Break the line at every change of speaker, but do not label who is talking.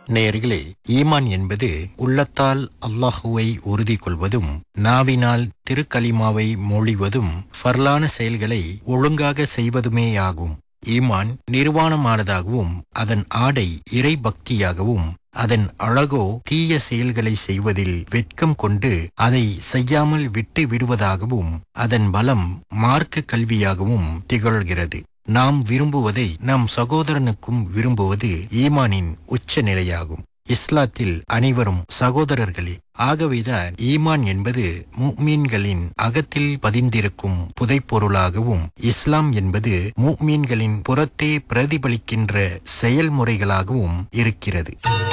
நேயர்களே ஈமான் என்பது உள்ளத்தால் அல்லாஹுவை உறுதி கொள்வதும் நாவினால் திருக்கலிமாவை மொழிவதும் ஃபர்லான செயல்களை ஒழுங்காக செய்வதுமேயாகும் ஈமான் நிர்வாணமானதாகவும் அதன் ஆடை இறை பக்தியாகவும் அதன் அழகோ தீய செயல்களை செய்வதில் வெட்கம் கொண்டு அதை செய்யாமல் விட்டு விடுவதாகவும் அதன் பலம் மார்க்க கல்வியாகவும் திகழ்கிறது நாம் விரும்புவதை நம் சகோதரனுக்கும் விரும்புவது ஈமானின் உச்ச நிலையாகும் இஸ்லாத்தில் அனைவரும் சகோதரர்களே ஆகவேதான் ஈமான் என்பது முக்மீன்களின் அகத்தில் பதிந்திருக்கும் புதைப்பொருளாகவும் இஸ்லாம் என்பது முக்மீன்களின் புறத்தே பிரதிபலிக்கின்ற செயல்முறைகளாகவும் இருக்கிறது